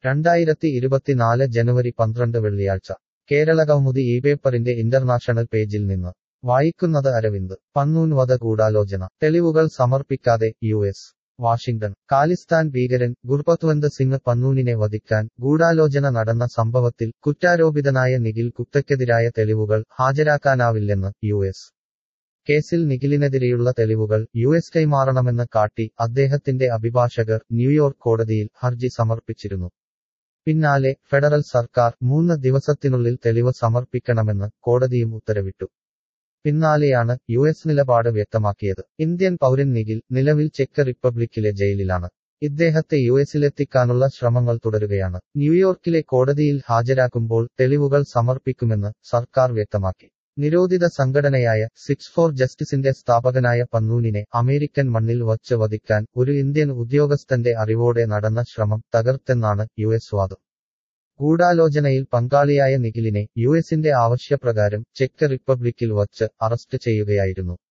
രണ്ടായിരത്തി ഇരുപത്തിനാല് ജനുവരി പന്ത്രണ്ട് വെള്ളിയാഴ്ച കേരള കൗമുദി ഈ പേപ്പറിന്റെ ഇന്റർനാഷണൽ പേജിൽ നിന്ന് വായിക്കുന്നത് അരവിന്ദ് പന്നൂൻ വധ ഗൂഢാലോചന തെളിവുകൾ സമർപ്പിക്കാതെ യു എസ് വാഷിംഗ്ടൺ ഖാലിസ്ഥാൻ ഭീകരൻ ഗുർപത്വന്ത് സിംഗ് പന്നൂനിനെ വധിക്കാൻ ഗൂഢാലോചന നടന്ന സംഭവത്തിൽ കുറ്റാരോപിതനായ നിഖിൽ ഗുപ്തയ്ക്കെതിരായ തെളിവുകൾ ഹാജരാക്കാനാവില്ലെന്ന് യു എസ് കേസിൽ നിഖിലിനെതിരെയുള്ള തെളിവുകൾ യു എസ് കൈമാറണമെന്ന് കാട്ടി അദ്ദേഹത്തിന്റെ അഭിഭാഷകർ ന്യൂയോർക്ക് കോടതിയിൽ ഹർജി സമർപ്പിച്ചിരുന്നു പിന്നാലെ ഫെഡറൽ സർക്കാർ മൂന്ന് ദിവസത്തിനുള്ളിൽ തെളിവ് സമർപ്പിക്കണമെന്ന് കോടതിയും ഉത്തരവിട്ടു പിന്നാലെയാണ് യു എസ് നിലപാട് വ്യക്തമാക്കിയത് ഇന്ത്യൻ പൗരൻ നിഖിൽ നിലവിൽ ചെക്ക് റിപ്പബ്ലിക്കിലെ ജയിലിലാണ് ഇദ്ദേഹത്തെ യു എസിലെത്തിക്കാനുള്ള ശ്രമങ്ങൾ തുടരുകയാണ് ന്യൂയോർക്കിലെ കോടതിയിൽ ഹാജരാക്കുമ്പോൾ തെളിവുകൾ സമർപ്പിക്കുമെന്ന് സർക്കാർ വ്യക്തമാക്കി നിരോധിത സംഘടനയായ സിക്സ് ഫോർ ജസ്റ്റിസിന്റെ സ്ഥാപകനായ പന്നൂനിനെ അമേരിക്കൻ മണ്ണിൽ വച്ച് വധിക്കാൻ ഒരു ഇന്ത്യൻ ഉദ്യോഗസ്ഥന്റെ അറിവോടെ നടന്ന ശ്രമം തകർത്തെന്നാണ് യു എസ് വാദം ഗൂഢാലോചനയിൽ പങ്കാളിയായ നിഖിലിനെ യു എസിന്റെ ആവശ്യപ്രകാരം ചെക്ക് റിപ്പബ്ലിക്കിൽ വച്ച് അറസ്റ്റ് ചെയ്യുകയായിരുന്നു